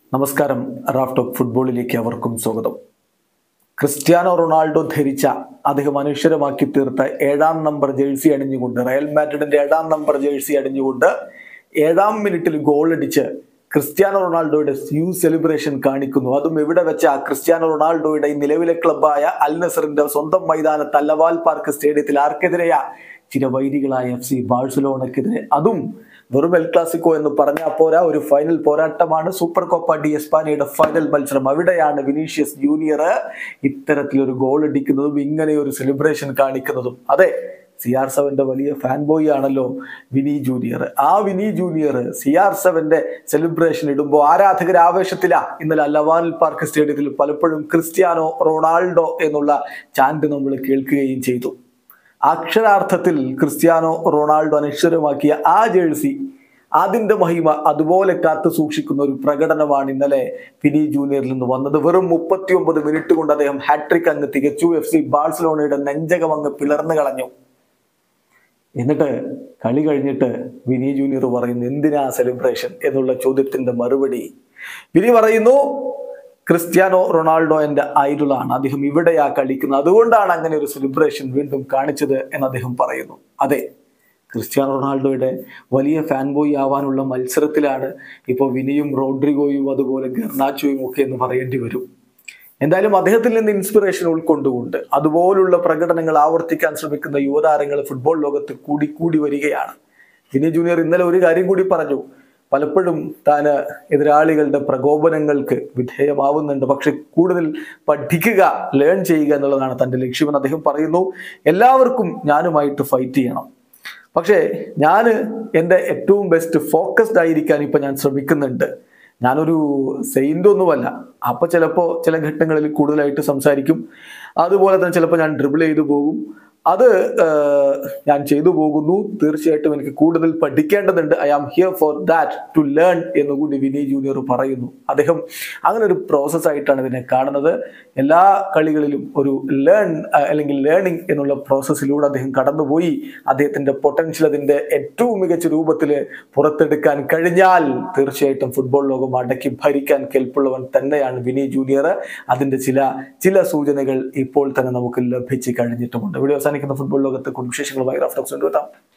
നമസ്കാരം Raf talk ഫുട്ബോളിലേക്ക് അവർക്കും സ്വാഗതം ക്രിസ്ത്യാനോ റൊണാൾഡോ ധരിച്ച അദ്ദേഹം അനശ്വരമാക്കി തീർത്ത ഏഴാം നമ്പർ ജേഴ്സി അണിഞ്ഞുകൊണ്ട് റയൽ മാഡ്രിഡിന്റെ ഏഴാം നമ്പർ ജേഴ്സി അണിഞ്ഞുകൊണ്ട് ഏഴാം മിനിറ്റിൽ ഗോൾ അടിച്ച് ക്രിസ്ത്യാനോ റൊണാൾഡോയുടെ യു സെലിബ്രേഷൻ കാണിക്കുന്നു അതും എവിടെ വെച്ച ക്രിസ്ത്യാനോ റൊണാൾഡോയുടെ ഈ നിലവിലെ ക്ലബ്ബായ അൽ നസറിന്റെ സ്വന്തം മൈതാനത്ത് അല്ലവാൽ പാർക്ക് സ്റ്റേഡിയത്തിൽ ആർക്കെതിരെയാ ചിരവൈരികളായ എഫ് സി ബാഴ്സലോണക്കെതിരെ അതും വെറും എൽ ക്ലാസിക്കോ എന്ന് പറഞ്ഞാൽ പോരാ ഒരു ഫൈനൽ പോരാട്ടമാണ് സൂപ്പർ കോപ്പ ഡി എസ്പാനയുടെ ഫൈനൽ മത്സരം അവിടെയാണ് വിനീഷ്യസ് ജൂനിയർ ഇത്തരത്തിലൊരു ഗോൾ അടിക്കുന്നതും ഇങ്ങനെ ഒരു സെലിബ്രേഷൻ കാണിക്കുന്നതും അതെ സി ആർ സെവന്റെ വലിയ ഫാൻ ബോയ് ആണല്ലോ വിനി ജൂനിയർ ആ വിനി ജൂനിയർ സി ആർ സെവന്റെ സെലിബ്രേഷൻ ഇടുമ്പോൾ ആരാധകർ ആവേശത്തിലാ ഇന്നലെ അല്ലവാൽ പാർക്ക് സ്റ്റേഡിയത്തിൽ പലപ്പോഴും ക്രിസ്ത്യാനോ റൊണാൾഡോ എന്നുള്ള ചാൻഡ് നമ്മൾ കേൾക്കുകയും ചെയ്തു അക്ഷരാർത്ഥത്തിൽ ക്രിസ്ത്യാനോ റൊണാൾഡോ അനശ്വരമാക്കിയ ആ ജേഴ്സി അതിന്റെ മഹിമ അതുപോലെ കാത്തു സൂക്ഷിക്കുന്ന ഒരു പ്രകടനമാണ് ഇന്നലെ ഫിനി ജൂനിയറിൽ നിന്ന് വന്നത് വെറും മുപ്പത്തിയൊമ്പത് മിനിറ്റ് കൊണ്ട് അദ്ദേഹം ഹാട്രിക് അങ്ങ് തികച്ചു എഫ് സി ബാഴ്സലോണയുടെ നെഞ്ചകം അങ്ങ് പിളർന്നു കളഞ്ഞു എന്നിട്ട് കളി കഴിഞ്ഞിട്ട് വിനി ജൂനിയർ പറയുന്നു എന്തിനാ സെലിബ്രേഷൻ എന്നുള്ള ചോദ്യത്തിന്റെ മറുപടി വിനി പറയുന്നു ക്രിസ്ത്യാനോ റൊണാൾഡോ എൻ്റെ ഐഡലാണ് അദ്ദേഹം ഇവിടെയാ കളിക്കുന്നത് അതുകൊണ്ടാണ് അങ്ങനെ ഒരു സെലിബ്രേഷൻ വീണ്ടും കാണിച്ചത് എന്ന് അദ്ദേഹം പറയുന്നു അതെ ക്രിസ്ത്യാനോ റൊണാൾഡോയുടെ വലിയ ഫാൻ ബോയ് ആവാനുള്ള മത്സരത്തിലാണ് ഇപ്പോൾ വിനിയും റോഡ്രിഗോയും അതുപോലെ ഗർണാച്ചോയും ഒക്കെ എന്ന് പറയേണ്ടി വരും എന്തായാലും അദ്ദേഹത്തിൽ നിന്ന് ഇൻസ്പിറേഷൻ ഉൾക്കൊണ്ടുകൊണ്ട് അതുപോലുള്ള പ്രകടനങ്ങൾ ആവർത്തിക്കാൻ ശ്രമിക്കുന്ന യുവതാരങ്ങൾ ഫുട്ബോൾ ലോകത്ത് കൂടി കൂടി വരികയാണ് വിനി ജൂനിയർ ഇന്നലെ ഒരു കാര്യം കൂടി പറഞ്ഞു പലപ്പോഴും താൻ എതിരാളികളുടെ പ്രകോപനങ്ങൾക്ക് വിധേയമാവുന്നുണ്ട് പക്ഷെ കൂടുതൽ പഠിക്കുക ലേൺ ചെയ്യുക എന്നുള്ളതാണ് തൻ്റെ ലക്ഷ്യമെന്ന് അദ്ദേഹം പറയുന്നു എല്ലാവർക്കും ഞാനുമായിട്ട് ഫൈറ്റ് ചെയ്യണം പക്ഷേ ഞാൻ എൻ്റെ ഏറ്റവും ബെസ്റ്റ് ഫോക്കസ്ഡ് ആയിരിക്കാൻ ഇപ്പം ഞാൻ ശ്രമിക്കുന്നുണ്ട് ഞാനൊരു സെയിൻ്റ് ഒന്നുമല്ല അപ്പോൾ ചിലപ്പോൾ ചില ഘട്ടങ്ങളിൽ കൂടുതലായിട്ട് സംസാരിക്കും അതുപോലെ തന്നെ ചിലപ്പോൾ ഞാൻ ഡ്രിബിൾ ചെയ്തു പോകും അത് ഞാൻ ചെയ്തു പോകുന്നു തീർച്ചയായിട്ടും എനിക്ക് കൂടുതൽ പഠിക്കേണ്ടതുണ്ട് I am here for that to learn എന്നുകൂടി വിനയ് ജൂനിയർ പറയുന്നു അദ്ദേഹം അങ്ങനെ ഒരു പ്രോസസ് ആയിട്ടാണ് ഇതിനെ കാണുന്നത് എല്ലാ കളികളിലും ഒരു ലേൺ അല്ലെങ്കിൽ ലേണിംഗ് എന്നുള്ള പ്രോസസ്സിലൂടെ അദ്ദേഹം കടന്നുപോയി അദ്ദേഹത്തിന്റെ പൊട്ടൻഷ്യൽ അതിന്റെ ഏറ്റവും മികച്ച രൂപത്തിൽ പുറത്തെടുക്കാൻ കഴിഞ്ഞാൽ തീർച്ചയായിട്ടും ഫുട്ബോൾ ലോകം അടക്കി ഭരിക്കാൻ കെൽപ്പുള്ളവൻ തന്നെയാണ് വിനയ് ജൂനിയർ അതിന്റെ ചില ചില സൂചനകൾ ഇപ്പോൾ തന്നെ നമുക്ക് ലഭിച്ചു കഴിഞ്ഞിട്ടുമുണ്ട് വീഡിയോ അവസാനിക്കുന്ന ഫുട്ബോൾ ലോകത്തെ കുടുംബ വിശേഷങ്ങളുമായി റഫ്റ്റോക്സ് കൊണ്ടുവരാം